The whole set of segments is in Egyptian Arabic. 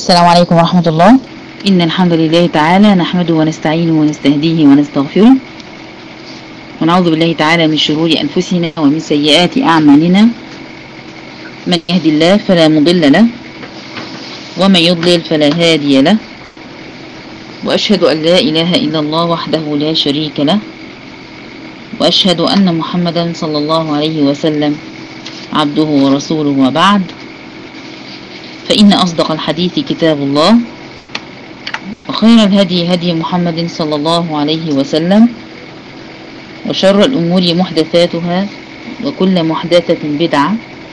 السلام عليكم ورحمة الله إن الحمد لله تعالى نحمده ونستعينه ونستهديه ونستغفره ونعوذ بالله تعالى من شرور أنفسنا ومن سيئات أعمالنا من يهدي الله فلا مضل له ومن يضلل فلا هادي له وأشهد أن لا إله إلا الله وحده لا شريك له وأشهد أن محمدا صلى الله عليه وسلم عبده ورسوله وبعد فإن أصدق الحديث كتاب الله وخير الهدي هدي محمد صلى الله عليه وسلم وشر الأمور محدثاتها وكل محدثة بدعة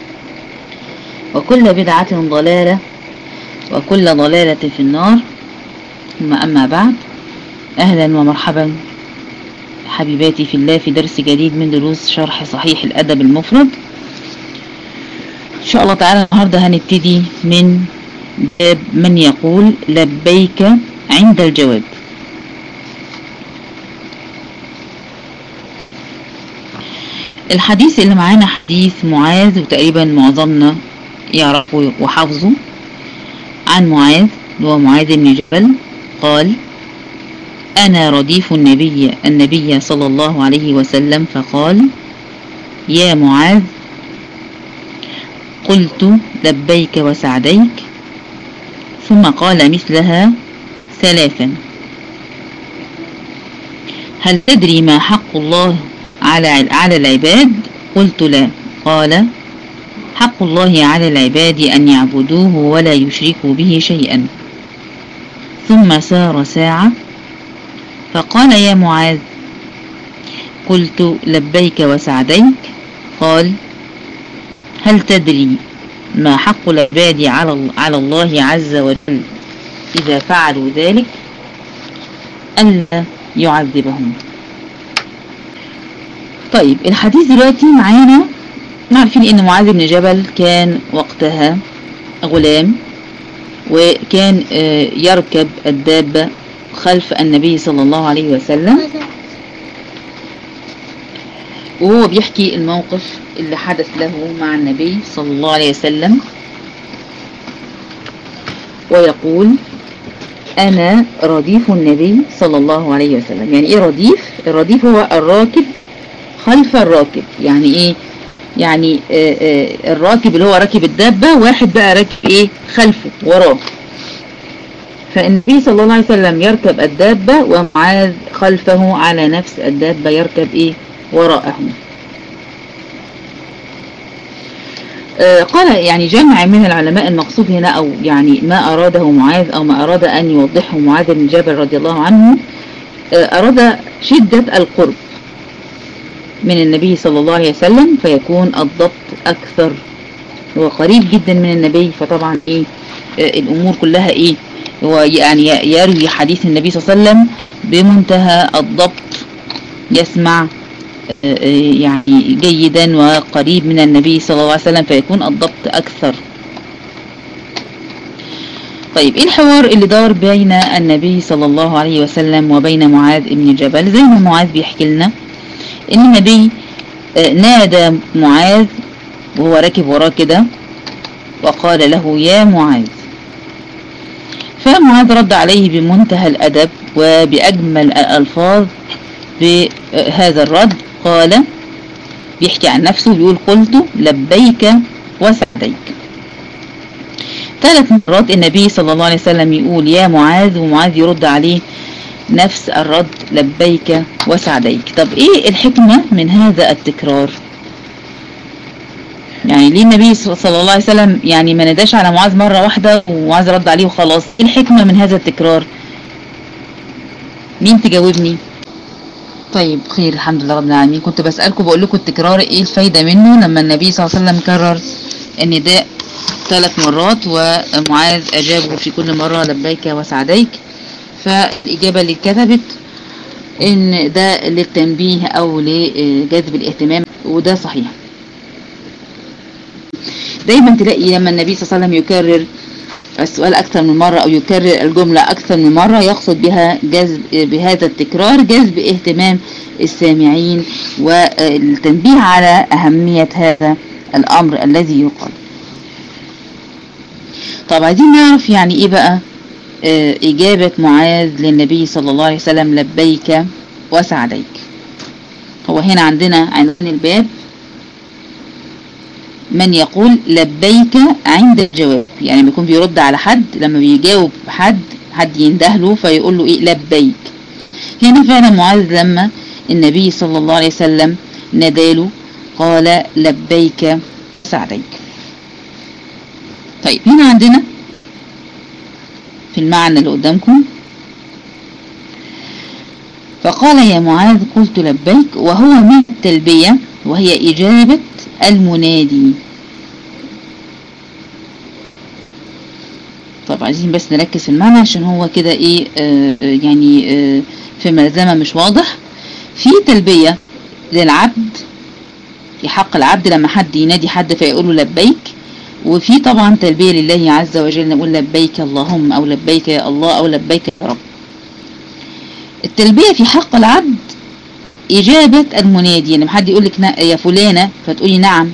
وكل بدعة ضلالة وكل ضلالة في النار ثم أما بعد أهلا ومرحبا حبيباتي في الله في درس جديد من دروس شرح صحيح الأدب المفرد إن شاء الله تعالى النهاردة هنبتدي من باب من يقول لبيك عند الجواب الحديث اللي معانا حديث معاذ وتقريبا معظمنا يعرفوا وحافظوا عن معاذ هو معاذ بن جبل قال أنا رديف النبي النبي صلى الله عليه وسلم فقال يا معاذ قلت لبيك وسعديك ثم قال مثلها ثلاثا هل تدري ما حق الله على على العباد قلت لا قال حق الله على العباد أن يعبدوه ولا يشركوا به شيئا ثم سار ساعة فقال يا معاذ قلت لبيك وسعديك قال هل تدري ما حق العباد على على الله عز وجل إذا فعلوا ذلك ألا يعذبهم طيب الحديث دلوقتي معانا عارفين ان معاذ بن جبل كان وقتها غلام وكان يركب الدابة خلف النبي صلى الله عليه وسلم وهو بيحكي الموقف اللي حدث له مع النبي صلى الله عليه وسلم ويقول أنا رديف النبي صلى الله عليه وسلم يعني إيه رديف؟ الرديف هو الراكب خلف الراكب يعني إيه؟ يعني آآ آآ الراكب اللي هو راكب الدابة واحد بقى راكب إيه؟ خلفه وراه فالنبي صلى الله عليه وسلم يركب الدابة ومعاذ خلفه على نفس الدابة يركب إيه؟ وراءه قال يعني جمع من العلماء المقصود هنا أو يعني ما أراده معاذ أو ما أراد أن يوضحه معاذ بن جبل رضي الله عنه أراد شدة القرب من النبي صلى الله عليه وسلم فيكون الضبط أكثر هو قريب جدا من النبي فطبعا إيه الأمور كلها إيه هو يعني يروي حديث النبي صلى الله عليه وسلم بمنتهى الضبط يسمع يعني جيدا وقريب من النبي صلى الله عليه وسلم فيكون الضبط أكثر طيب ايه الحوار اللي دار بين النبي صلى الله عليه وسلم وبين معاذ بن جبل زي ما معاذ بيحكي لنا ان النبي نادى معاذ وهو راكب وراه كده وقال له يا معاذ فمعاذ رد عليه بمنتهى الأدب وبأجمل الألفاظ بهذا الرد قال بيحكي عن نفسه بيقول قلت لبيك وسعديك ثلاث مرات النبي صلى الله عليه وسلم يقول يا معاذ ومعاذ يرد عليه نفس الرد لبيك وسعديك طب ايه الحكمة من هذا التكرار يعني ليه النبي صلى الله عليه وسلم يعني ما نداش على معاذ مرة واحدة ومعاذ رد عليه وخلاص ايه الحكمة من هذا التكرار مين تجاوبني طيب خير الحمد لله رب العالمين كنت بسألكم بقول لكم التكرار ايه الفايدة منه لما النبي صلى الله عليه وسلم كرر النداء ثلاث مرات ومعاذ أجابه في كل مرة لبيك وسعديك فالإجابة اللي اتكتبت إن ده للتنبيه أو لجذب الاهتمام وده صحيح دايما تلاقي لما النبي صلى الله عليه وسلم يكرر السؤال أكثر من مرة أو يكرر الجملة أكثر من مرة يقصد بها جذب بهذا التكرار جذب اهتمام السامعين والتنبيه على أهمية هذا الأمر الذي يقال طب عايزين نعرف يعني ايه بقى آه اجابة معاذ للنبي صلى الله عليه وسلم لبيك وسعديك هو هنا عندنا عنوان الباب من يقول لبيك عند الجواب يعني لما يكون بيرد على حد لما بيجاوب حد حد يندهله فيقول له ايه لبيك هنا فعلا معاذ لما النبي صلى الله عليه وسلم ناداله قال لبيك سعديك طيب هنا عندنا في المعنى اللي قدامكم فقال يا معاذ قلت لبيك وهو من التلبية وهي إجابة المنادي طب عايزين بس نركز في المعنى عشان هو كده ايه آه يعني آه في ملزمة مش واضح في تلبية للعبد في حق العبد لما حد ينادي حد فيقول له لبيك وفي طبعا تلبية لله عز وجل نقول لبيك اللهم أو لبيك يا الله أو لبيك يا رب التلبية في حق العبد إجابة المنادي يعني حد يقول لك يا فلانة فتقولي نعم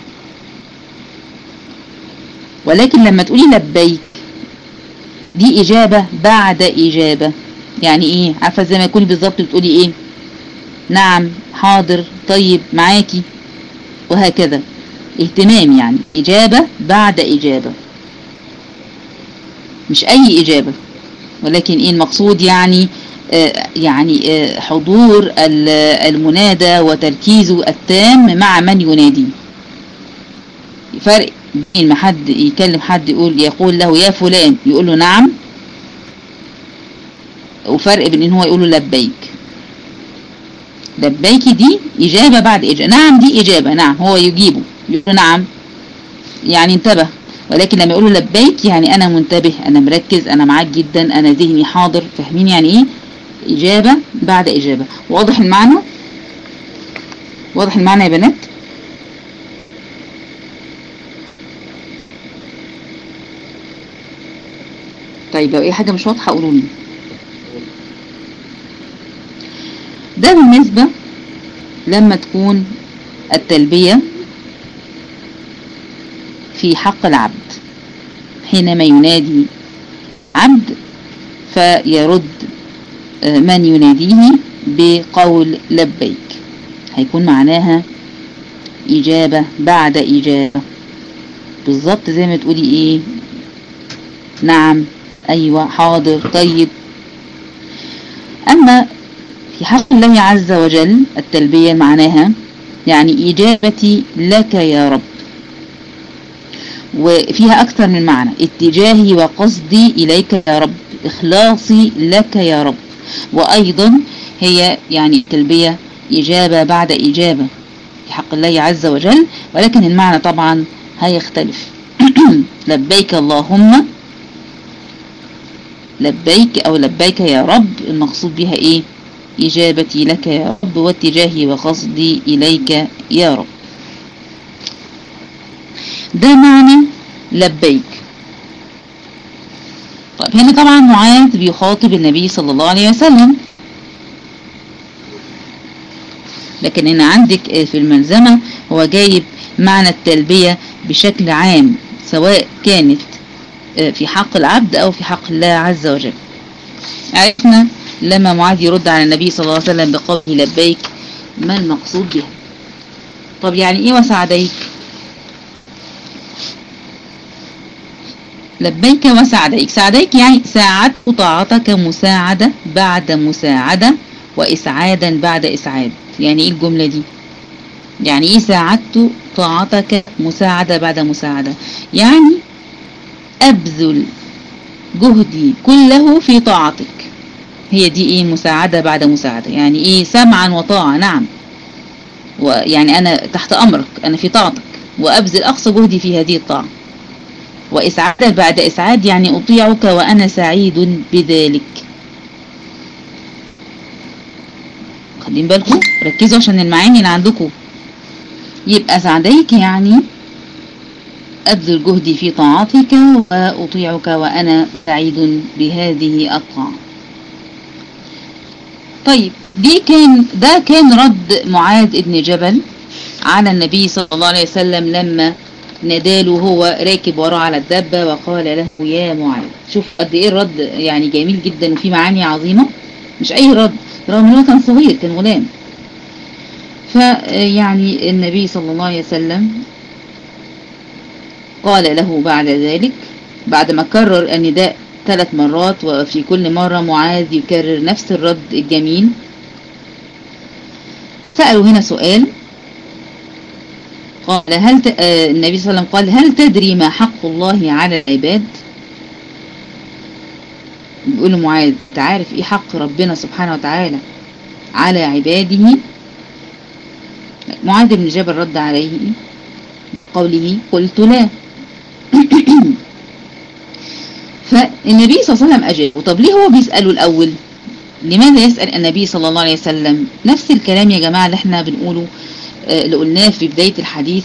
ولكن لما تقولي لبيك دي إجابة بعد إجابة يعني إيه عارفة زي ما يكوني بالظبط بتقولي إيه نعم حاضر طيب معاكي وهكذا اهتمام يعني إجابة بعد إجابة مش أي إجابة ولكن إيه المقصود يعني آه يعني آه حضور المنادى وتركيزه التام مع من ينادي فرق بين ما حد يكلم حد يقول يقول له يا فلان يقول له نعم وفرق بين ان هو يقول له لبيك لبيك دي إجابة بعد إجابة نعم دي إجابة نعم هو يجيبه يقول نعم يعني انتبه ولكن لما يقولوا لبيك يعني أنا منتبه أنا مركز أنا معاك جدا أنا ذهني حاضر فاهمين يعني إيه إجابة بعد إجابة واضح المعنى واضح المعنى يا بنات طيب لو اي حاجة مش واضحة قولوا لي ده بالنسبة لما تكون التلبية في حق العبد حينما ينادي عبد فيرد من يناديه بقول لبيك هيكون معناها إجابة بعد إجابة بالظبط زي ما تقولي إيه نعم أيوة حاضر طيب أما في حق الله عز وجل التلبية معناها يعني إجابتي لك يا رب وفيها أكثر من معنى اتجاهي وقصدي إليك يا رب إخلاصي لك يا رب وأيضا هي يعني التلبية إجابة بعد إجابة في حق الله عز وجل ولكن المعنى طبعا هيختلف لبيك اللهم لبيك أو لبيك يا رب المقصود بها إيه إجابتي لك يا رب واتجاهي وقصدي إليك يا رب ده معنى لبيك طيب هنا طبعا معاذ بيخاطب النبي صلى الله عليه وسلم لكن هنا عندك في الملزمة هو جايب معنى التلبية بشكل عام سواء كانت في حق العبد أو في حق الله عز وجل عرفنا لما معاذ يرد على النبي صلى الله عليه وسلم بقوله لبيك ما المقصود به طب يعني ايه وسعديك لبيك وسعديك سعديك يعني ساعدت طاعتك مساعدة بعد مساعدة وإسعادا بعد إسعاد يعني ايه الجملة دي يعني ايه ساعدت طاعتك مساعدة بعد مساعدة يعني أبذل جهدي كله في طاعتك هي دي ايه مساعدة بعد مساعدة يعني ايه سمعا وطاعة نعم ويعني انا تحت امرك انا في طاعتك وابذل اقصى جهدي في هذه الطاعة واسعاد بعد اسعاد يعني اطيعك وانا سعيد بذلك خلين بالكم ركزوا عشان المعاني اللي عندكم يبقى سعديك يعني أبذل جهدي في طاعتك وأطيعك وأنا سعيد بهذه الطاعة طيب دي كان ده كان رد معاذ ابن جبل على النبي صلى الله عليه وسلم لما ناداله وهو راكب وراه على الدبة وقال له يا معاذ شوف قد ايه الرد يعني جميل جدا وفي معاني عظيمة مش اي رد رغم ان هو كان صغير كان غلام فيعني النبي صلى الله عليه وسلم قال له بعد ذلك بعد ما كرر النداء ثلاث مرات وفي كل مرة معاذ يكرر نفس الرد الجميل سألوا هنا سؤال قال هل ت... آه النبي صلى الله عليه وسلم قال هل تدري ما حق الله على العباد بيقول له معاذ تعرف ايه حق ربنا سبحانه وتعالى على عباده معاذ بن جبل رد عليه قوله قلت لا فالنبي صلى الله عليه وسلم أجابه طب ليه هو بيسأله الأول لماذا يسأل النبي صلى الله عليه وسلم نفس الكلام يا جماعة اللي احنا بنقوله آه اللي قلناه في بداية الحديث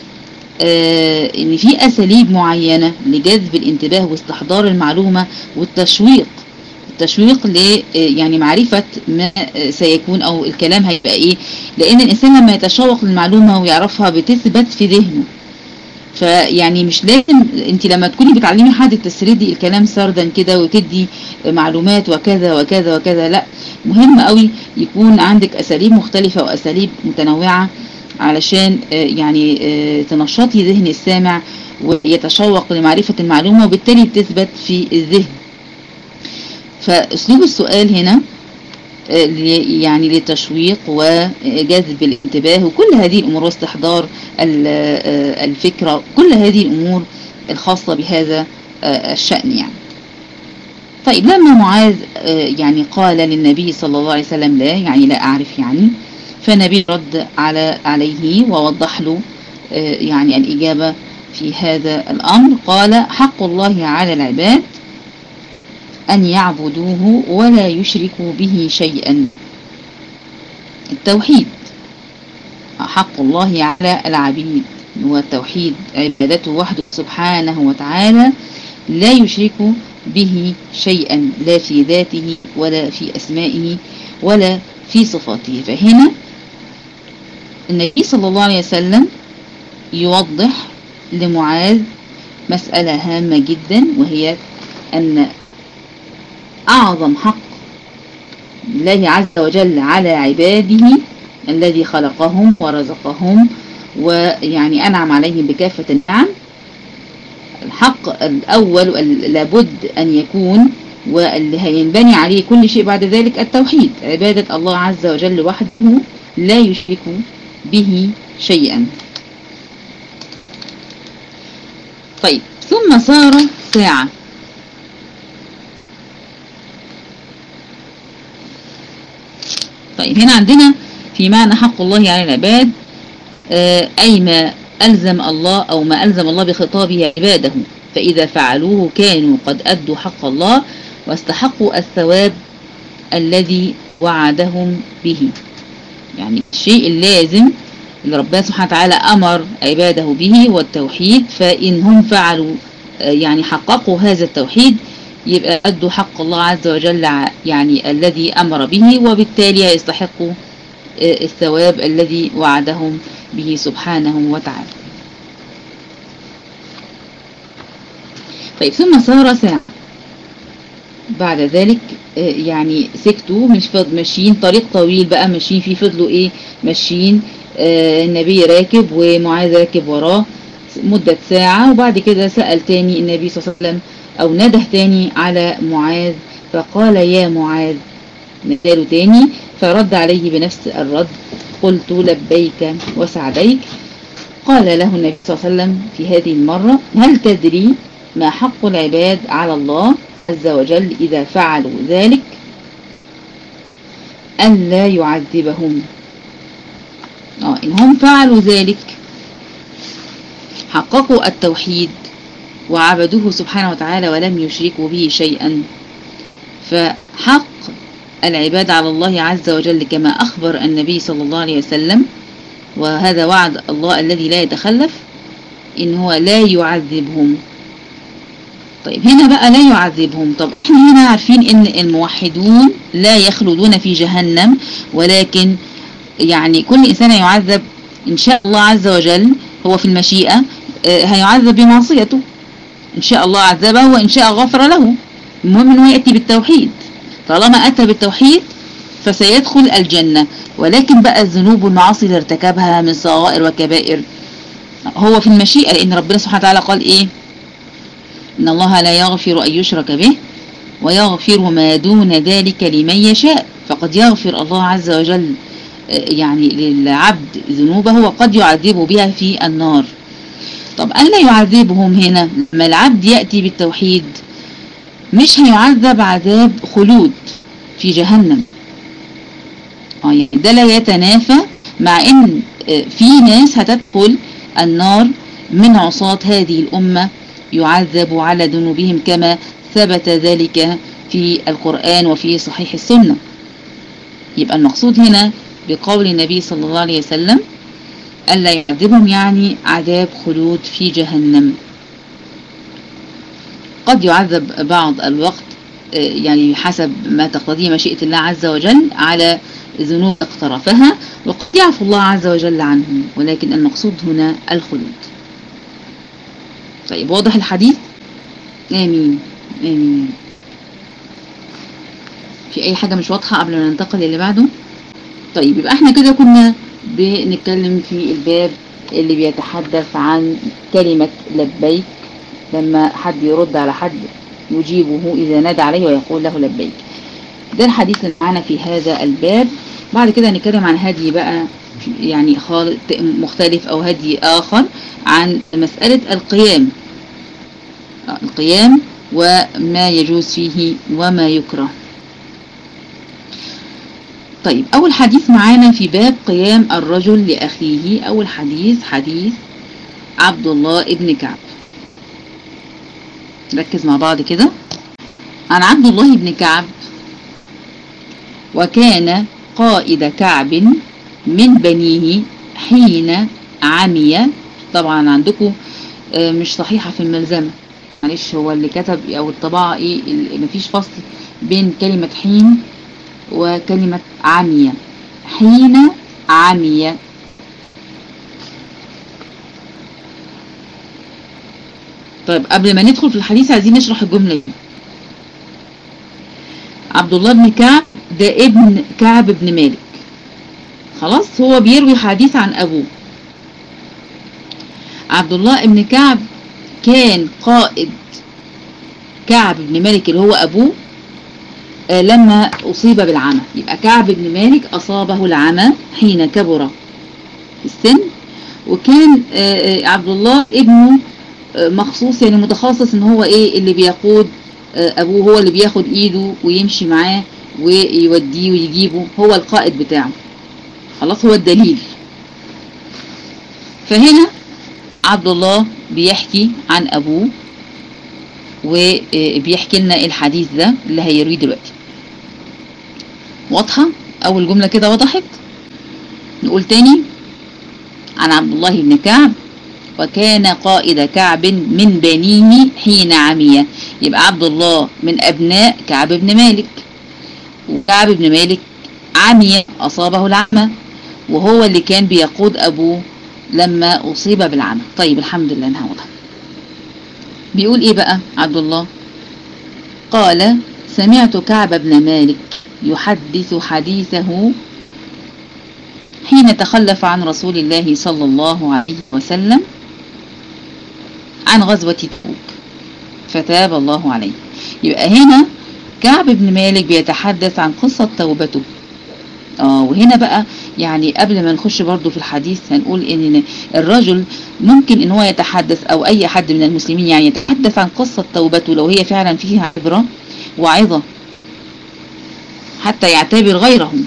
آه ان في اساليب معينة لجذب الانتباه واستحضار المعلومة والتشويق التشويق ل يعني معرفة ما سيكون او الكلام هيبقى ايه لان الانسان لما يتشوق للمعلومة ويعرفها بتثبت في ذهنه فيعني مش لازم انت لما تكوني بتعلمي حد تسردي الكلام سردا كده وتدي معلومات وكذا وكذا وكذا لا مهم قوي يكون عندك اساليب مختلفة واساليب متنوعة علشان يعني تنشطي ذهن السامع ويتشوق لمعرفة المعلومة وبالتالي تثبت في الذهن فاسلوب السؤال هنا يعني للتشويق وجذب الانتباه وكل هذه الأمور واستحضار الفكرة كل هذه الأمور الخاصة بهذا الشأن يعني طيب لما معاذ يعني قال للنبي صلى الله عليه وسلم لا يعني لا أعرف يعني فالنبي رد على عليه ووضح له يعني الإجابة في هذا الأمر قال حق الله على العباد أن يعبدوه ولا يشركوا به شيئا التوحيد حق الله على العبيد هو التوحيد عبادته وحده سبحانه وتعالى لا يشرك به شيئا لا في ذاته ولا في أسمائه ولا في صفاته فهنا النبي صلى الله عليه وسلم يوضح لمعاذ مسألة هامة جدا وهي أن أعظم حق الله عز وجل على عباده الذي خلقهم ورزقهم ويعني أنعم عليهم بكافة النعم الحق الأول لابد أن يكون واللي هينبني عليه كل شيء بعد ذلك التوحيد عبادة الله عز وجل وحده لا يشرك به شيئا طيب ثم صار ساعة طيب هنا عندنا في معنى حق الله على العباد أي ما ألزم الله أو ما ألزم الله بخطابه عباده فإذا فعلوه كانوا قد أدوا حق الله واستحقوا الثواب الذي وعدهم به يعني الشيء اللازم اللي ربنا سبحانه وتعالى أمر عباده به هو التوحيد فإن هم فعلوا يعني حققوا هذا التوحيد يبقى أدوا حق الله عز وجل يعني الذي أمر به وبالتالي يستحقوا الثواب الذي وعدهم به سبحانه وتعالى طيب ثم صار ساعة بعد ذلك يعني سكتوا مش فضل ماشيين طريق طويل بقى ماشيين فيه فضلوا ايه ماشيين آه النبي راكب ومعاذ راكب وراه مدة ساعة وبعد كده سأل تاني النبي صلى الله عليه وسلم او نده تاني على معاذ فقال يا معاذ نساله تاني فرد عليه بنفس الرد قلت لبيك وسعديك قال له النبي صلى الله عليه وسلم في هذه المرة هل تدري ما حق العباد على الله عز وجل إذا فعلوا ذلك أن لا يعذبهم آه إن هم فعلوا ذلك حققوا التوحيد وعبدوه سبحانه وتعالى ولم يشركوا به شيئا فحق العباد على الله عز وجل كما أخبر النبي صلى الله عليه وسلم وهذا وعد الله الذي لا يتخلف إن هو لا يعذبهم طيب هنا بقى لا يعذبهم طب احنا هنا عارفين ان الموحدون لا يخلدون في جهنم ولكن يعني كل إنسان يعذب إن شاء الله عز وجل هو في المشيئة هيعذب بمعصيته إن شاء الله عذبه وإن شاء غفر له المهم أنه يأتي بالتوحيد طالما أتى بالتوحيد فسيدخل الجنة ولكن بقى الذنوب والمعاصي اللي ارتكبها من صغائر وكبائر هو في المشيئة لأن ربنا سبحانه وتعالى قال إيه إن الله لا يغفر أن يشرك به ويغفر ما دون ذلك لمن يشاء فقد يغفر الله عز وجل يعني للعبد ذنوبه وقد يعذبه بها في النار طب ألا يعذبهم هنا لما العبد يأتي بالتوحيد مش هيعذب عذاب خلود في جهنم يعني ده لا يتنافى مع ان في ناس هتدخل النار من عصاة هذه الأمة يعذب على ذنوبهم كما ثبت ذلك في القرآن وفي صحيح السنة يبقى المقصود هنا بقول النبي صلى الله عليه وسلم ألا يعذبهم يعني عذاب خلود في جهنم قد يعذب بعض الوقت يعني حسب ما تقتضيه مشيئة الله عز وجل على ذنوب اقترفها وقد يعفو الله عز وجل عنهم ولكن المقصود هنا الخلود طيب واضح الحديث آمين آمين في أي حاجة مش واضحة قبل ما ننتقل للي بعده طيب يبقى احنا كده كنا بنتكلم في الباب اللي بيتحدث عن كلمة لبيك لما حد يرد على حد يجيبه إذا نادى عليه ويقول له لبيك ده الحديث اللي معانا في هذا الباب بعد كده هنتكلم عن هدي بقى يعني خالط مختلف أو هدي آخر عن مسألة القيام القيام وما يجوز فيه وما يكره طيب أول حديث معانا في باب قيام الرجل لأخيه أول حديث حديث عبد الله ابن كعب ركز مع بعض كده عن عبد الله بن كعب وكان قائد كعب من بنيه حين عمي طبعا عندكم مش صحيحة في الملزمة معلش هو اللي كتب او الطباعة ايه مفيش فصل بين كلمة حين وكلمة عمي حين عمي طيب قبل ما ندخل في الحديث عايزين نشرح الجملة دي عبد الله بن كعب ده ابن كعب بن مالك خلاص هو بيروي حديث عن أبوه عبد الله بن كعب كان قائد كعب بن مالك اللي هو أبوه آه لما أصيب بالعمى يبقى كعب بن مالك أصابه العمى حين كبر في السن وكان آه عبد الله ابنه آه مخصوص يعني متخصص ان هو ايه اللي بيقود ابوه هو اللي بياخد ايده ويمشي معاه ويوديه ويجيبه هو القائد بتاعه خلاص هو الدليل فهنا عبد الله بيحكي عن ابوه وبيحكي لنا الحديث ده اللي هيرويه دلوقتي واضحة اول جملة كده وضحت نقول تاني عن عبد الله بن كعب وكان قائد كعب من بنيه حين عمي يبقى عبد الله من أبناء كعب بن مالك وكعب بن مالك عمي أصابه العمى وهو اللي كان بيقود أبوه لما أصيب بالعمى طيب الحمد لله انها واضحة بيقول إيه بقى عبد الله قال سمعت كعب بن مالك يحدث حديثه حين تخلف عن رسول الله صلى الله عليه وسلم عن غزوة تبوك فتاب الله عليه يبقى هنا كعب بن مالك بيتحدث عن قصة توبته اه وهنا بقى يعني قبل ما نخش برضو في الحديث هنقول ان الرجل ممكن ان هو يتحدث او اي حد من المسلمين يعني يتحدث عن قصة توبته لو هي فعلا فيها عبرة وعظة حتى يعتبر غيرهم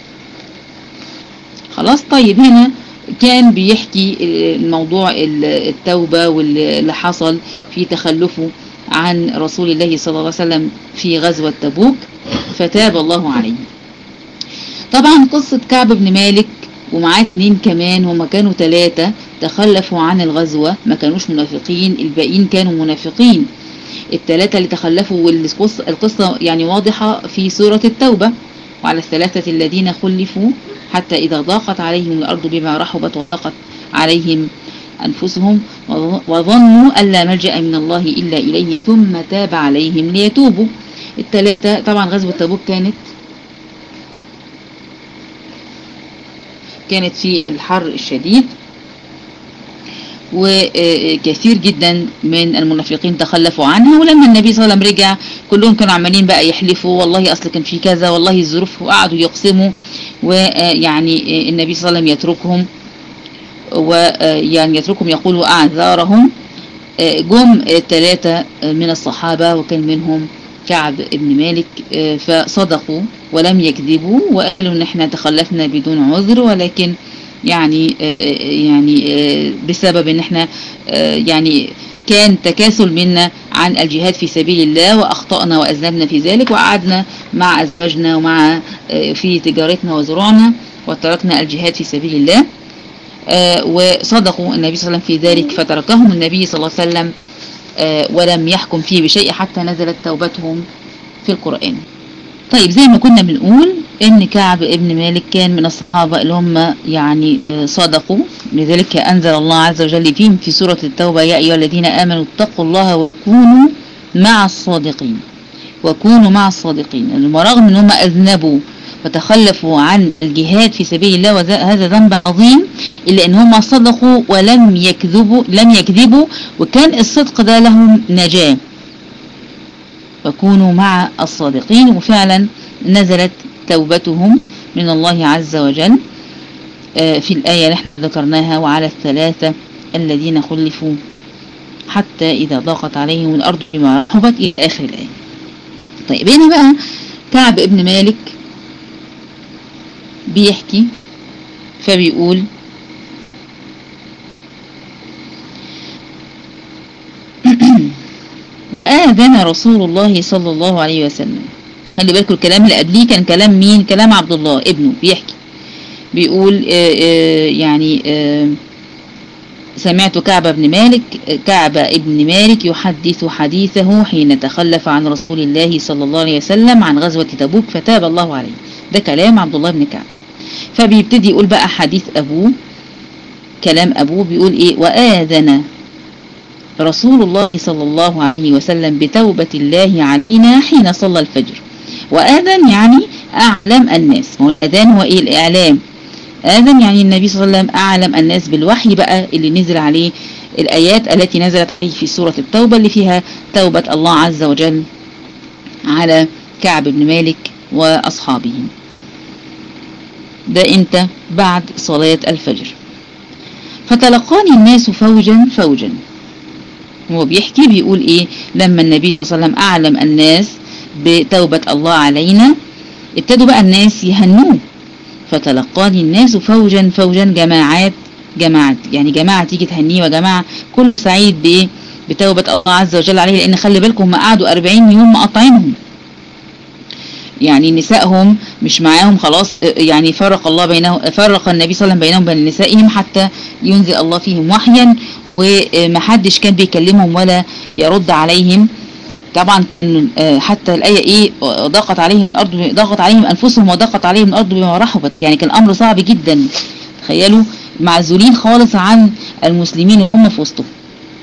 خلاص طيب هنا كان بيحكي الموضوع التوبة واللي حصل في تخلفه عن رسول الله صلى الله عليه وسلم في غزوة تبوك فتاب الله عليه طبعا قصة كعب بن مالك ومعاه اتنين كمان هما كانوا ثلاثة تخلفوا عن الغزوة ما كانوش منافقين الباقيين كانوا منافقين الثلاثة اللي تخلفوا والقصة يعني واضحة في سورة التوبة وعلى الثلاثة الذين خلفوا حتى إذا ضاقت عليهم الأرض بما رحبت وضاقت عليهم أنفسهم وظنوا ألا ملجأ من الله إلا إليه ثم تاب عليهم ليتوبوا الثلاثة طبعا غزوة تبوك كانت كانت في الحر الشديد وكثير جدا من المنافقين تخلفوا عنها ولما النبي صلى الله عليه وسلم رجع كلهم كانوا عمالين بقى يحلفوا والله اصل كان في كذا والله الظروف وقعدوا يقسموا ويعني النبي صلى الله عليه وسلم يتركهم ويعني يتركهم يقولوا اعذارهم جم ثلاثة من الصحابة وكان منهم كعب بن مالك فصدقوا ولم يكذبوا وقالوا ان احنا تخلفنا بدون عذر ولكن يعني يعني بسبب ان احنا يعني كان تكاسل منا عن الجهاد في سبيل الله واخطأنا واذنبنا في ذلك وقعدنا مع ازواجنا ومع في تجارتنا وزروعنا وتركنا الجهاد في سبيل الله وصدقوا النبي صلى الله عليه وسلم في ذلك فتركهم النبي صلى الله عليه وسلم ولم يحكم فيه بشيء حتى نزلت توبتهم في القرآن طيب زي ما كنا بنقول ان كعب ابن مالك كان من الصحابة اللي هم يعني صدقوا لذلك انزل الله عز وجل فيهم في سورة التوبة يا ايها الذين امنوا اتقوا الله وكونوا مع الصادقين وكونوا مع الصادقين رغم ان هم اذنبوا وتخلفوا عن الجهاد في سبيل الله وهذا ذنب عظيم إلا أن هم صدقوا ولم يكذبوا لم يكذبوا وكان الصدق ده لهم نجاة وكونوا مع الصادقين وفعلا نزلت توبتهم من الله عز وجل في الآية اللي احنا ذكرناها وعلى الثلاثة الذين خلفوا حتى إذا ضاقت عليهم الأرض بما رحبت إلى آخر الآية طيب هنا بقى كعب ابن مالك بيحكي فبيقول آذن رسول الله صلى الله عليه وسلم خلي بالكم الكلام اللي قبليه كان كلام مين كلام عبد الله ابنه بيحكي بيقول آآ آآ يعني آآ سمعت كعب بن مالك كعب ابن مالك يحدث حديثه حين تخلف عن رسول الله صلى الله عليه وسلم عن غزوة تبوك فتاب الله عليه ده كلام عبد الله بن كعب فبيبتدي يقول بقى حديث أبوه كلام أبوه بيقول إيه وآذن رسول الله صلى الله عليه وسلم بتوبة الله علينا حين صلى الفجر وآذن يعني أعلم الناس والأذان هو إيه الإعلام آذن يعني النبي صلى الله عليه وسلم أعلم الناس بالوحي بقى اللي نزل عليه الآيات التي نزلت عليه في سورة التوبة اللي فيها توبة الله عز وجل على كعب بن مالك وأصحابه ده امتى بعد صلاة الفجر فتلقاني الناس فوجا فوجا هو بيحكي بيقول ايه لما النبي صلى الله عليه وسلم اعلم الناس بتوبة الله علينا ابتدوا بقى الناس يهنوه فتلقاني الناس فوجا فوجا جماعات جماعات يعني جماعة تيجي تهنيه وجماعة كل سعيد بايه بتوبة الله عز وجل عليه لان خلي بالكم هم قعدوا 40 يوم مقاطعينهم يعني نسائهم مش معاهم خلاص يعني فرق الله بينهم فرق النبي صلى الله عليه وسلم بينهم وبين نسائهم حتى ينزل الله فيهم وحيا ومحدش كان بيكلمهم ولا يرد عليهم طبعا حتى الآية ايه ضاقت عليهم الأرض ضاقت عليهم أنفسهم وضاقت عليهم الأرض بما رحبت يعني كان أمر صعب جدا تخيلوا معزولين خالص عن المسلمين اللي هم في وسطهم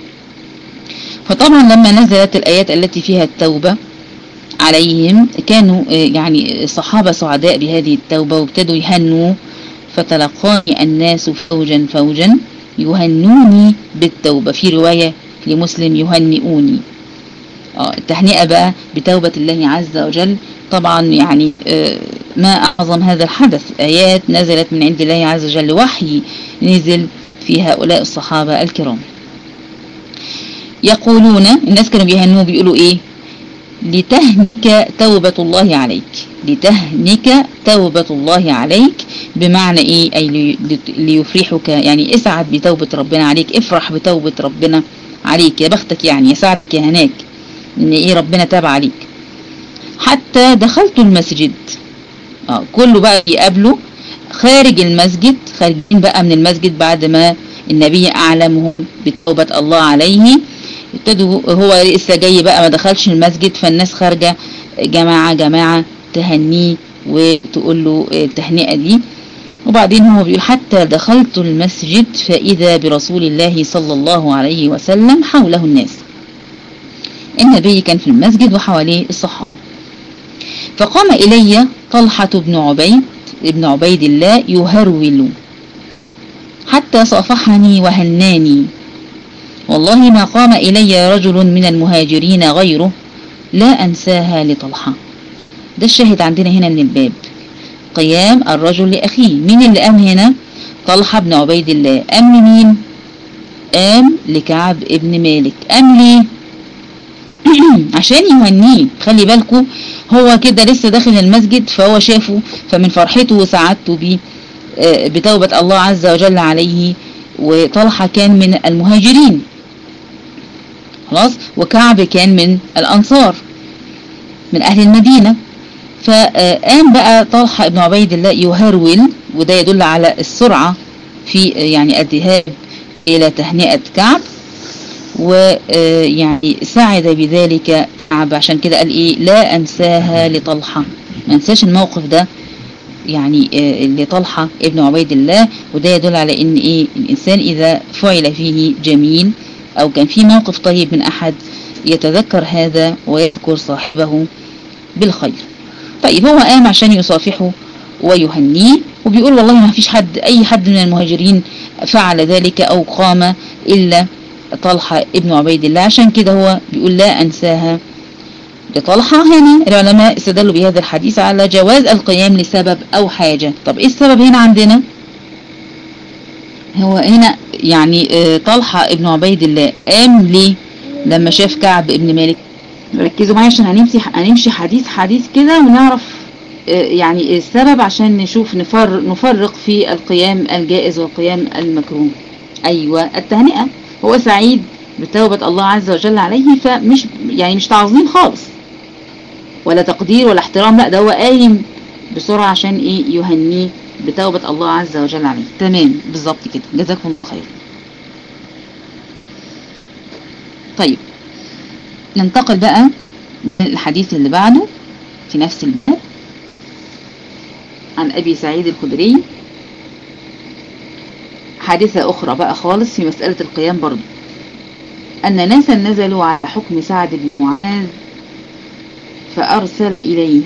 فطبعا لما نزلت الآيات التي فيها التوبة عليهم كانوا يعني الصحابة سعداء بهذه التوبة وابتدوا يهنوا فتلقاني الناس فوجا فوجا يهنوني بالتوبة في رواية لمسلم يهنئوني التهنئة بقى بتوبة الله عز وجل طبعا يعني ما أعظم هذا الحدث آيات نزلت من عند الله عز وجل وحي نزل في هؤلاء الصحابة الكرام يقولون الناس كانوا بيهنوه بيقولوا ايه لتهنك توبة الله عليك لتهنك توبة الله عليك بمعنى ايه اي ليفرحك يعني اسعد بتوبة ربنا عليك افرح بتوبة ربنا عليك يا بختك يعني يسعدك يا هناك ان ايه ربنا تاب عليك حتى دخلت المسجد اه كله بقى يقابله خارج المسجد خارجين بقى من المسجد بعد ما النبي اعلمهم بتوبة الله عليه ابتدوا هو لسه جاي بقى ما دخلش المسجد فالناس خارجة جماعة جماعة تهنيه وتقول له التهنئة دي وبعدين هو بيقول حتى دخلت المسجد فإذا برسول الله صلى الله عليه وسلم حوله الناس النبي كان في المسجد وحواليه الصحابة فقام إلي طلحة بن عبيد ابن عبيد الله يهرول حتى صافحني وهناني والله ما قام إلي رجل من المهاجرين غيره لا أنساها لطلحة ده الشاهد عندنا هنا من الباب قيام الرجل لأخيه مين اللي قام هنا طلحة بن عبيد الله قام مين قام لكعب ابن مالك قام ليه عشان يهنيه خلي بالكم هو كده لسه داخل المسجد فهو شافه فمن فرحته وسعادته بيه بتوبة الله عز وجل عليه وطلحة كان من المهاجرين خلاص وكعب كان من الأنصار من أهل المدينة فقام بقى طلحة ابن عبيد الله يهرول وده يدل على السرعة في يعني الذهاب إلى تهنئة كعب ويعني ساعد بذلك كعب عشان كده قال إيه لا أنساها لطلحة ما انساش الموقف ده يعني لطلحة ابن عبيد الله وده يدل على ان ايه الانسان اذا فعل فيه جميل او كان في موقف طيب من احد يتذكر هذا ويذكر صاحبه بالخير طيب هو قام عشان يصافحه ويهنيه وبيقول والله ما فيش حد اي حد من المهاجرين فعل ذلك او قام الا طلحة ابن عبيد الله عشان كده هو بيقول لا انساها لطلحة هنا العلماء استدلوا بهذا الحديث على جواز القيام لسبب أو حاجة طب إيه السبب هنا عندنا هو هنا يعني طلحة ابن عبيد الله قام ليه لما شاف كعب ابن مالك ركزوا معايا عشان هنمشي هنمشي حديث حديث كده ونعرف يعني السبب عشان نشوف نفر نفرق في القيام الجائز والقيام المكروه أيوة التهنئة هو سعيد بتوبة الله عز وجل عليه فمش يعني مش تعظيم خالص ولا تقدير ولا احترام لا ده هو قايم بسرعة عشان ايه يهنيه بتوبة الله عز وجل عليه تمام بالظبط كده جزاكم الله خير طيب ننتقل بقى للحديث اللي بعده في نفس الباب عن أبي سعيد الخدري حادثة أخرى بقى خالص في مسألة القيام برضه أن ناسا نزلوا على حكم سعد بن معاذ فأرسل إليه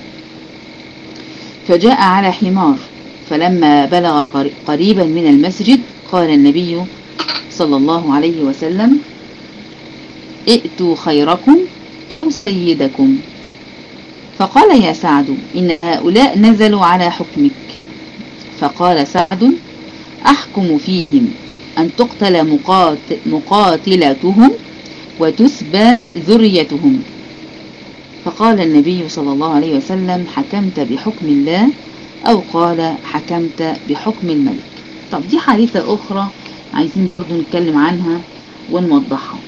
فجاء على حمار فلما بلغ قريبا من المسجد قال النبي صلى الله عليه وسلم ائتوا خيركم سيدكم فقال يا سعد إن هؤلاء نزلوا على حكمك فقال سعد أحكم فيهم أن تقتل مقاتل مقاتلتهم وتسبى ذريتهم فقال النبي صلى الله عليه وسلم حكمت بحكم الله أو قال حكمت بحكم الملك طب دي حادثة أخرى عايزين برضو نتكلم عنها ونوضحها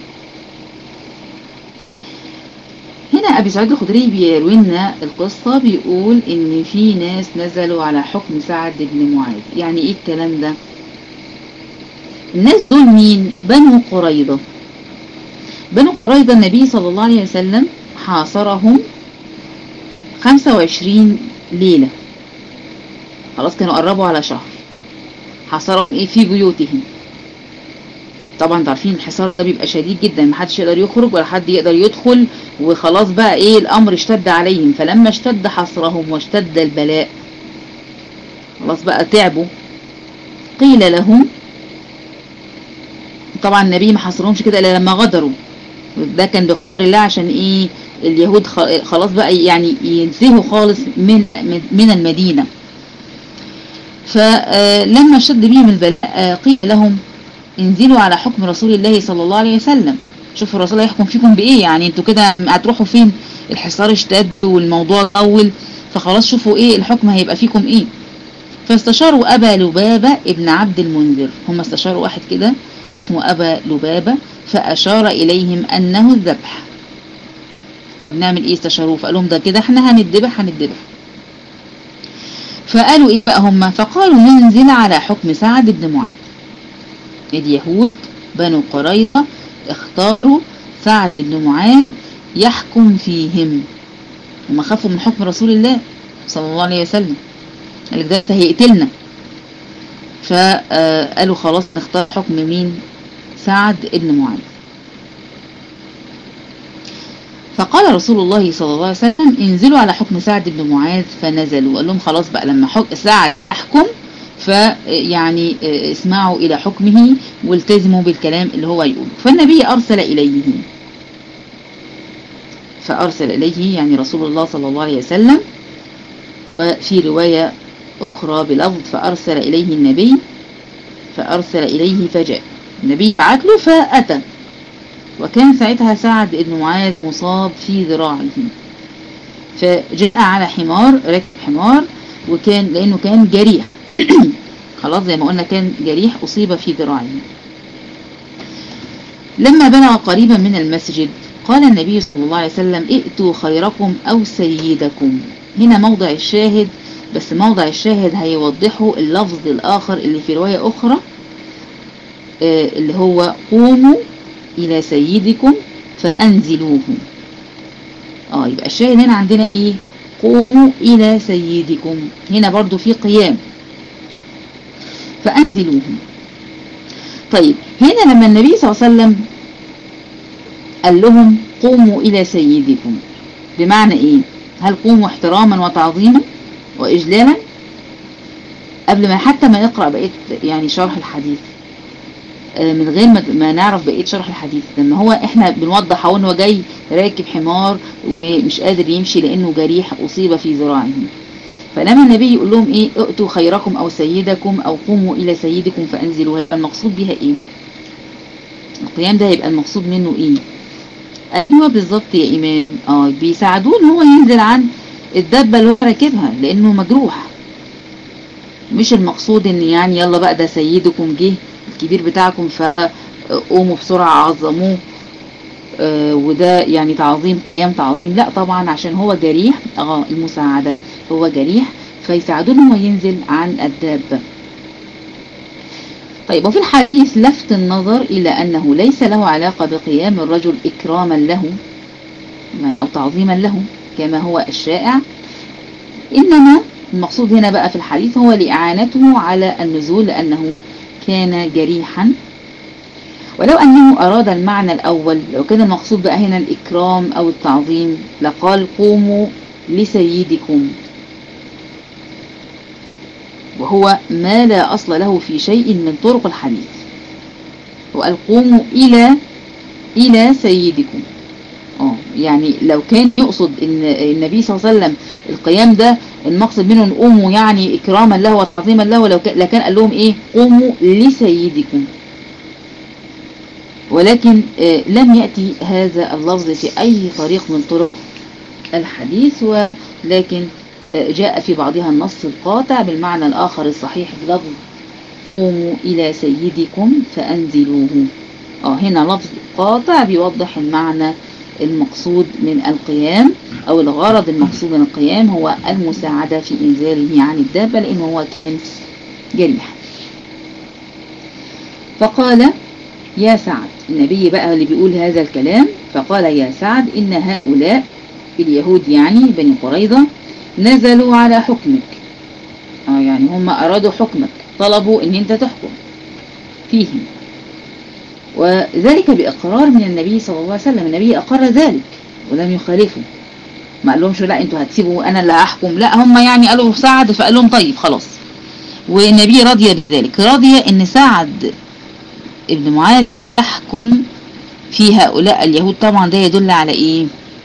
هنا أبي سعيد الخدري بيروي لنا القصة بيقول إن في ناس نزلوا على حكم سعد بن معاذ يعني إيه الكلام ده الناس دول مين بنو قريضة بنو قريضة النبي صلى الله عليه وسلم حاصرهم 25 ليلة خلاص كانوا قربوا على شهر حاصرهم ايه في بيوتهم طبعا عارفين الحصار ده بيبقى شديد جدا محدش يقدر يخرج ولا حد يقدر يدخل وخلاص بقى ايه الامر اشتد عليهم فلما اشتد حصرهم واشتد البلاء خلاص بقى تعبوا قيل لهم طبعا النبي ما حصرهمش كده الا لما غدروا ده كان بقول الله عشان ايه اليهود خلاص بقى يعني ينزهوا خالص من من المدينة فلما اشتد بهم البلاء قيل لهم انزلوا على حكم رسول الله صلى الله عليه وسلم شوفوا الرسول هيحكم فيكم بايه يعني انتوا كده هتروحوا فين الحصار اشتد والموضوع طول فخلاص شوفوا ايه الحكم هيبقى فيكم ايه فاستشاروا ابا لبابة ابن عبد المنذر هم استشاروا واحد كده اسمه ابا لبابة فاشار اليهم انه الذبح بنعمل ايه استشاروه فقال لهم ده كده احنا هنذبح هنذبح فقالوا ايه بقى هم فقالوا ننزل على حكم سعد بن معاذ اليهود بنو قريظة اختاروا سعد بن معاذ يحكم فيهم هم خافوا من حكم رسول الله صلى الله عليه وسلم قال ده هيقتلنا فقالوا خلاص نختار حكم مين سعد ابن معاذ فقال رسول الله صلى الله عليه وسلم انزلوا على حكم سعد بن معاذ فنزلوا قال لهم خلاص بقى لما حكم سعد يحكم فيعني اسمعوا إلى حكمه والتزموا بالكلام اللي هو يقوله فالنبي أرسل إليه فأرسل إليه يعني رسول الله صلى الله عليه وسلم وفي رواية أخرى بلفظ فأرسل إليه النبي فأرسل إليه فجاء النبي بعت له فأتى وكان ساعتها سعد بن معاذ مصاب في ذراعه فجاء على حمار ركب حمار وكان لأنه كان جريح خلاص زي ما قلنا كان جريح أصيب في ذراعه لما بلغ قريبا من المسجد قال النبي صلى الله عليه وسلم ائتوا خيركم أو سيدكم هنا موضع الشاهد بس موضع الشاهد هيوضحه اللفظ الآخر اللي في رواية أخرى آه اللي هو قوموا إلى سيدكم فأنزلوه آه يبقى الشاهد هنا عندنا إيه قوموا إلى سيدكم هنا برضو في قيام فأنزلوه طيب هنا لما النبي صلى الله عليه وسلم قال لهم قوموا إلى سيدكم بمعنى إيه هل قوموا احتراما وتعظيما وإجلالا قبل ما حتى ما نقرأ بقية يعني شرح الحديث من غير ما نعرف بقية شرح الحديث لما هو احنا بنوضح هو انه جاي راكب حمار ومش قادر يمشي لانه جريح اصيب في ذراعه فلما النبي يقول لهم ايه ائتوا خيركم او سيدكم او قوموا الى سيدكم فانزلوا هيبقى المقصود بها ايه القيام ده هيبقى المقصود منه ايه ايوه بالظبط يا ايمان اه بيساعدوه ان هو ينزل عن الدبه اللي هو راكبها لانه مجروح مش المقصود ان يعني يلا بقى ده سيدكم جه الكبير بتاعكم فقوموا بسرعة عظموه آه وده يعني تعظيم قيام تعظيم لا طبعا عشان هو جريح اه المساعدة هو جريح فيساعدوه هو ينزل عن الدابة طيب وفي الحديث لفت النظر إلى أنه ليس له علاقة بقيام الرجل إكراما له أو تعظيما له كما هو الشائع إنما المقصود هنا بقى في الحديث هو لإعانته على النزول لأنه كان جريحا ولو أنه أراد المعنى الأول لو كان المقصود بقى هنا الإكرام أو التعظيم لقال قوموا لسيدكم وهو ما لا أصل له في شيء من طرق الحديث وقال قوموا إلى إلى سيدكم اه يعني لو كان يقصد ان النبي صلى الله عليه وسلم القيام ده المقصد منه ان قوموا يعني اكراما له وتعظيما له لو كان لكان قال لهم ايه قوموا لسيدكم ولكن آه لم يأتي هذا اللفظ في اي طريق من طرق الحديث ولكن آه جاء في بعضها النص القاطع بالمعنى الاخر الصحيح بلفظ قوموا الى سيدكم فانزلوه اه هنا لفظ قاطع بيوضح المعنى المقصود من القيام أو الغرض المقصود من القيام هو المساعدة في إنزاله عن الدابة لأنه هو كان جريح فقال يا سعد النبي بقى اللي بيقول هذا الكلام فقال يا سعد إن هؤلاء اليهود يعني بني قريظة نزلوا على حكمك آه يعني هم أرادوا حكمك طلبوا ان انت تحكم فيهم وذلك بإقرار من النبي صلى الله عليه وسلم النبي أقر ذلك ولم يخالفه ما قال لهمش لا انتوا هتسيبوا انا اللي هحكم لا هم يعني قالوا سعد فقال لهم طيب خلاص والنبي رضي بذلك رضي ان سعد ابن معاذ يحكم في هؤلاء اليهود طبعا ده يدل على ايه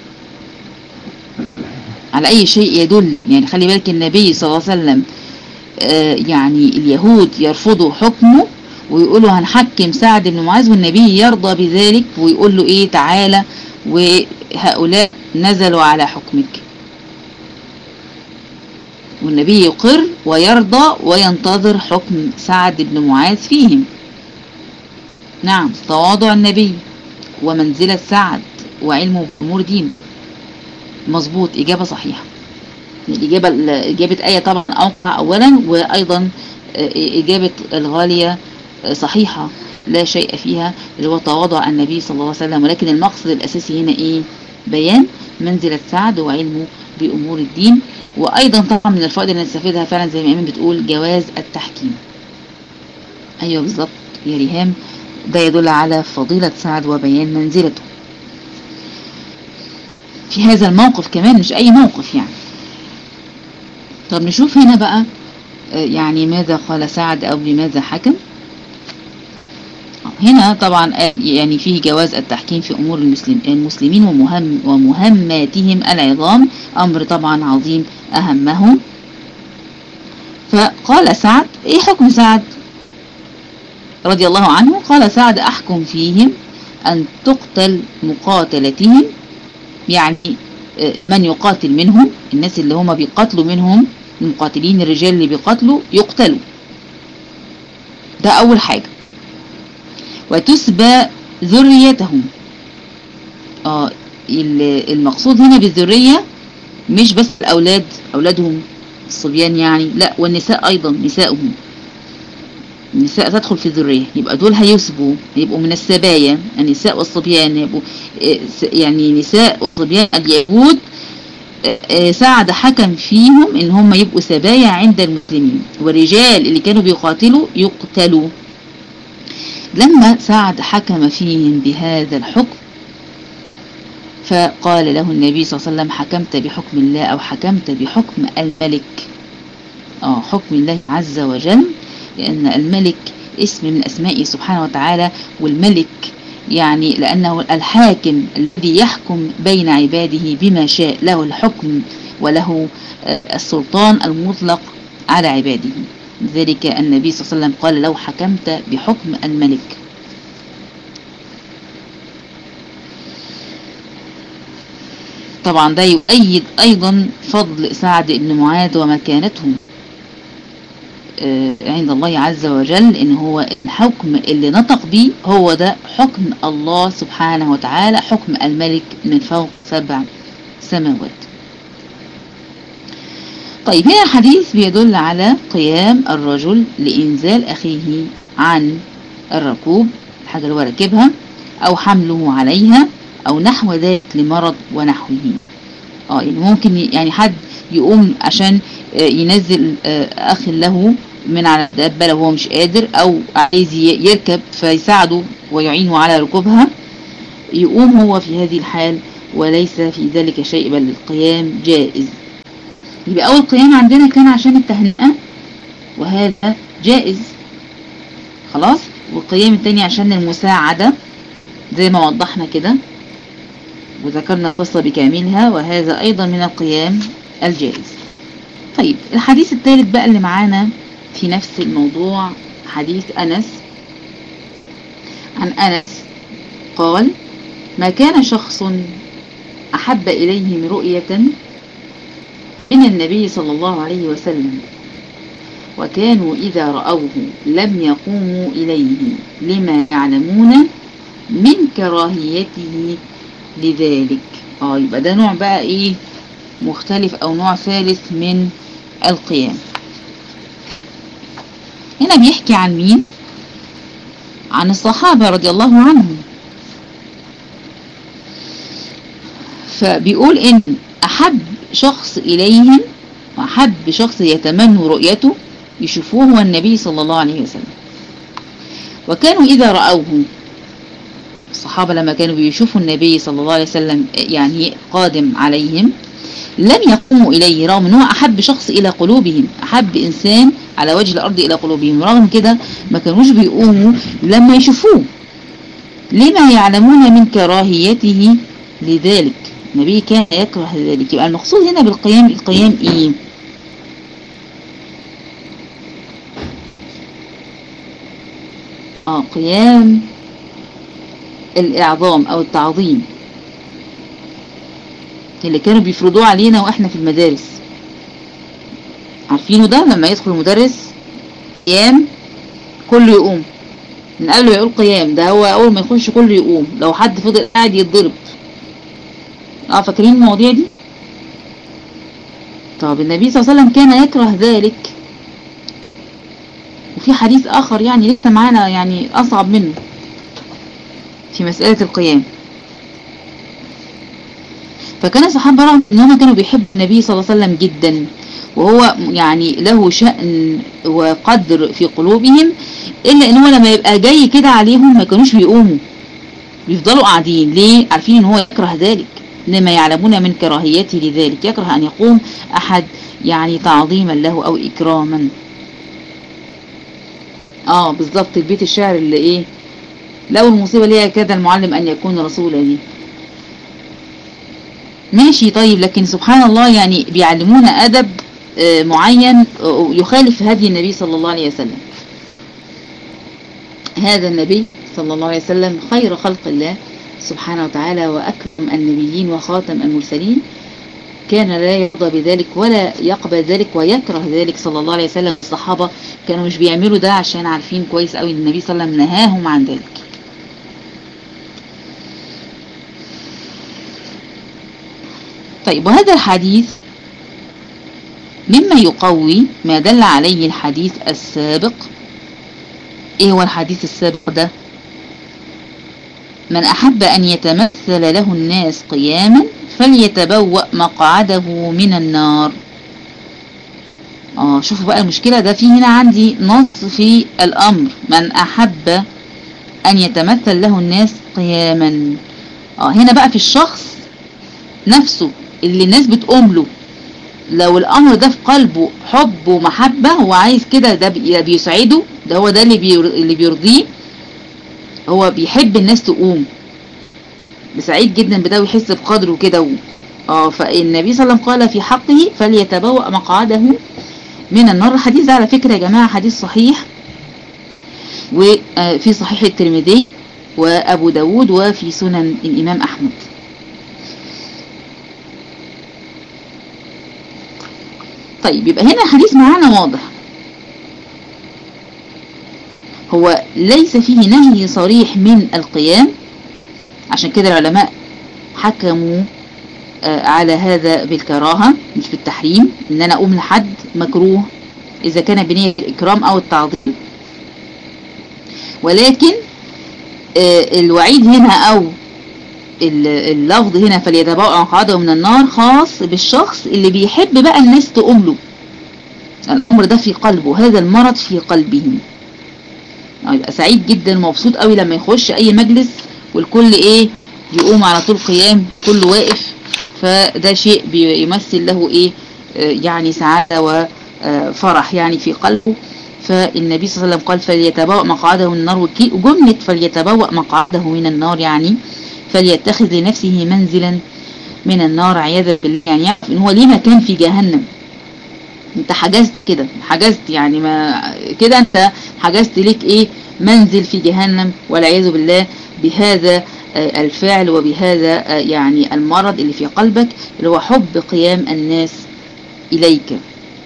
على اي شيء يدل يعني خلي بالك النبي صلى الله عليه وسلم آه يعني اليهود يرفضوا حكمه ويقولوا هنحكم سعد بن معاذ والنبي يرضى بذلك ويقول له ايه تعالى وهؤلاء نزلوا على حكمك والنبي يقر ويرضى وينتظر حكم سعد بن معاذ فيهم نعم تواضع النبي ومنزلة سعد وعلمه بأمور دين مظبوط إجابة صحيحة الإجابة إجابة آية طبعا أوقع أولا وأيضا إجابة الغالية صحيحة لا شيء فيها اللي هو تواضع النبي صلى الله عليه وسلم ولكن المقصد الأساسي هنا إيه بيان منزلة سعد وعلمه بأمور الدين وأيضا طبعا من الفوائد اللي نستفيدها فعلا زي ما إيمان بتقول جواز التحكيم ايوه بالظبط يا ريهام ده يدل على فضيلة سعد وبيان منزلته في هذا الموقف كمان مش اي موقف يعني طب نشوف هنا بقى يعني ماذا قال سعد او بماذا حكم هنا طبعا يعني فيه جواز التحكيم في امور المسلم المسلمين ومهم ومهماتهم العظام امر طبعا عظيم اهمهم فقال سعد ايه حكم سعد رضي الله عنه قال سعد احكم فيهم ان تقتل مقاتلتهم يعني من يقاتل منهم الناس اللي هم بيقاتلوا منهم المقاتلين الرجال اللي بيقاتلوا يقتلوا ده اول حاجة وتسبى ذريتهم اه المقصود هنا بالذرية مش بس الاولاد اولادهم الصبيان يعني لا والنساء ايضا نسائهم النساء تدخل في الذرية يبقى دول هيسبوا يبقوا من السبايا النساء والصبيان يبقوا يعني نساء وصبيان اليهود سعد حكم فيهم ان هم يبقوا سبايا عند المسلمين والرجال اللي كانوا بيقاتلوا يقتلوا لما سعد حكم فيهم بهذا الحكم فقال له النبي صلى الله عليه وسلم حكمت بحكم الله او حكمت بحكم الملك اه حكم الله عز وجل لأن الملك اسم من أسمائه سبحانه وتعالى والملك يعني لأنه الحاكم الذي يحكم بين عباده بما شاء له الحكم وله السلطان المطلق على عباده ذلك النبي صلى الله عليه وسلم قال لو حكمت بحكم الملك طبعا ده يؤيد أيضا فضل سعد بن معاذ ومكانته عند الله عز وجل ان هو الحكم اللي نطق به هو ده حكم الله سبحانه وتعالى حكم الملك من فوق سبع سماوات طيب هنا الحديث بيدل على قيام الرجل لإنزال أخيه عن الركوب الحاجة اللي هو راكبها أو حمله عليها أو نحو ذلك لمرض ونحوه اه يعني ممكن يعني حد يقوم عشان ينزل أخ له من على الدابة لو هو مش قادر أو عايز يركب فيساعده ويعينه على ركوبها يقوم هو في هذه الحال وليس في ذلك شيء بل القيام جائز يبقى أول قيام عندنا كان عشان التهنئة وهذا جائز خلاص والقيام التاني عشان المساعدة زي ما وضحنا كده وذكرنا القصة بكاملها وهذا أيضا من القيام الجائز طيب الحديث الثالث بقى اللي معانا في نفس الموضوع حديث أنس عن أنس قال ما كان شخص أحب إليه من رؤية من النبي صلى الله عليه وسلم وكانوا إذا رأوه لم يقوموا إليه لما يعلمون من كراهيته لذلك اه يبقى ده نوع بقى ايه مختلف او نوع ثالث من القيام هنا بيحكي عن مين عن الصحابة رضي الله عنهم فبيقول ان احب شخص اليهم واحب شخص يتمنوا رؤيته يشوفوه هو النبي صلى الله عليه وسلم وكانوا اذا رأوه الصحابة لما كانوا بيشوفوا النبي صلى الله عليه وسلم يعني قادم عليهم لم يقوموا إليه رغم أنه أحب شخص إلى قلوبهم أحب إنسان على وجه الأرض إلى قلوبهم رغم كده ما كانوش بيقوموا لما يشوفوه لما يعلمون من كراهيته لذلك النبي كان يكره ذلك يبقى المقصود هنا بالقيام القيام إيه آه قيام الإعظام أو التعظيم اللي كانوا بيفرضوه علينا وإحنا في المدارس عارفينه ده لما يدخل المدرس قيام كله يقوم من قبل ما يقول قيام ده هو أول ما يخش كله يقوم لو حد فضل قاعد يتضرب اه فاكرين المواضيع دي طب النبي صلى الله عليه وسلم كان يكره ذلك وفي حديث آخر يعني لسه معانا يعني أصعب منه في مسألة القيام فكان الصحابة رغم ان هم كانوا بيحبوا النبي صلى الله عليه وسلم جدا وهو يعني له شأن وقدر في قلوبهم إلا إن هو لما يبقى جاي كده عليهم ما كانوش بيقوموا بيفضلوا قاعدين ليه عارفين إن هو يكره ذلك لما يعلمون من كراهيته لذلك يكره أن يقوم أحد يعني تعظيما له أو إكراما اه بالظبط البيت الشعر اللي ايه لو المصيبة ليها كاد المعلم أن يكون رسولا دي ماشي طيب لكن سبحان الله يعني بيعلمونا أدب آه معين آه يخالف هدي النبي صلى الله عليه وسلم هذا النبي صلى الله عليه وسلم خير خلق الله سبحانه وتعالى وأكرم النبيين وخاتم المرسلين كان لا يرضى بذلك ولا يقبل ذلك ويكره ذلك صلى الله عليه وسلم الصحابة كانوا مش بيعملوا ده عشان عارفين كويس قوي النبي صلى الله عليه وسلم نهاهم عن ذلك طيب وهذا الحديث مما يقوي ما دل عليه الحديث السابق ايه هو الحديث السابق ده من أحب أن يتمثل له الناس قياما فليتبوأ مقعده من النار اه شوفوا بقى المشكلة ده في هنا عندي نص في الأمر من أحب أن يتمثل له الناس قياما اه هنا بقى في الشخص نفسه اللي الناس بتقوم له لو الأمر ده في قلبه حب ومحبة هو عايز كده ده بيسعده ده هو ده اللي, بير... اللي بيرضيه هو بيحب الناس تقوم سعيد جدا بده ويحس بقدره كده و... اه فالنبي صلى الله عليه وسلم قال في حقه فليتبوأ مقعده من النار الحديث ده على فكرة يا جماعة حديث صحيح وفي صحيح الترمذي وأبو داود وفي سنن الإمام أحمد طيب يبقى هنا الحديث معانا واضح هو ليس فيه نهي صريح من القيام عشان كده العلماء حكموا على هذا بالكراهة مش بالتحريم ان انا اقوم لحد مكروه اذا كان بنية الاكرام او التعظيم ولكن الوعيد هنا او اللفظ هنا فليتبوأ مقعده من النار خاص بالشخص اللي بيحب بقى الناس تقوم له الامر ده في قلبه هذا المرض في قلبه يبقى سعيد جدا ومبسوط قوي لما يخش اي مجلس والكل ايه يقوم على طول قيام كله واقف فده شيء بيمثل له ايه يعني سعادة وفرح يعني في قلبه فالنبي صلى الله عليه وسلم قال فليتبوأ مقعده من النار وجملة فليتبوأ مقعده من النار يعني فليتخذ لنفسه منزلا من النار عياذا بالله يعني يعرف ان هو ليه مكان في جهنم انت حجزت كده حجزت يعني ما كده انت حجزت ليك ايه منزل في جهنم والعياذ بالله بهذا الفعل وبهذا يعني المرض اللي في قلبك اللي هو حب قيام الناس إليك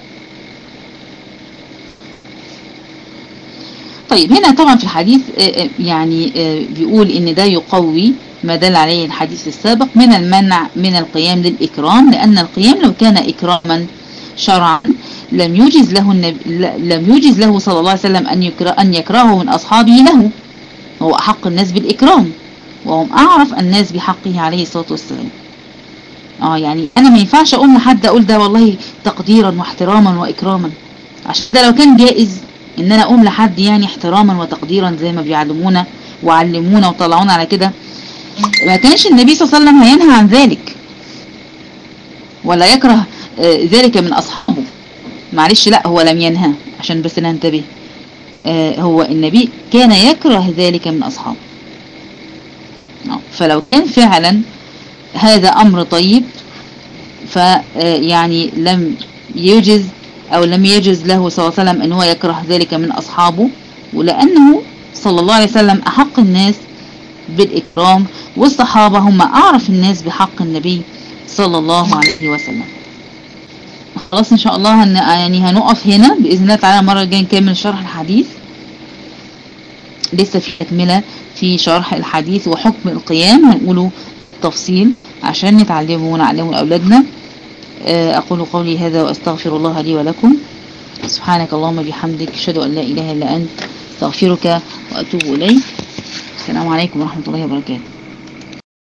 طيب هنا طبعا في الحديث يعني بيقول ان ده يقوي ما دل عليه الحديث السابق من المنع من القيام للإكرام لأن القيام لو كان إكراما شرعا لم يجز له النبي لم يجز له صلى الله عليه وسلم أن يكره أن يكرهه من أصحابه له هو أحق الناس بالإكرام وهم أعرف الناس بحقه عليه الصلاة والسلام اه يعني أنا ما ينفعش أقوم لحد أقول ده والله تقديرا واحتراما وإكراما عشان ده لو كان جائز إن أنا أقوم لحد يعني احتراما وتقديرا زي ما بيعلمونا وعلمونا وطلعونا على كده ما كانش النبي صلى الله عليه وسلم هينهى عن ذلك ولا يكره ذلك من أصحابه معلش لا هو لم ينهى عشان بس ننتبه هو النبي كان يكره ذلك من أصحابه فلو كان فعلا هذا أمر طيب فيعني لم يجز أو لم يجز له صلى الله عليه وسلم أن هو يكره ذلك من أصحابه ولأنه صلى الله عليه وسلم أحق الناس بالإكرام والصحابة هم أعرف الناس بحق النبي صلى الله عليه وسلم خلاص إن شاء الله هن يعني هنقف هنا بإذن الله تعالى المرة الجاية نكمل شرح الحديث لسه في تكملة في شرح الحديث وحكم القيام هنقوله تفصيل عشان نتعلمه ونعلمه لأولادنا أقول قولي هذا وأستغفر الله لي ولكم سبحانك اللهم بحمدك أشهد أن لا إله إلا أنت استغفرك وأتوب إليك السلام عليكم ورحمة الله وبركاته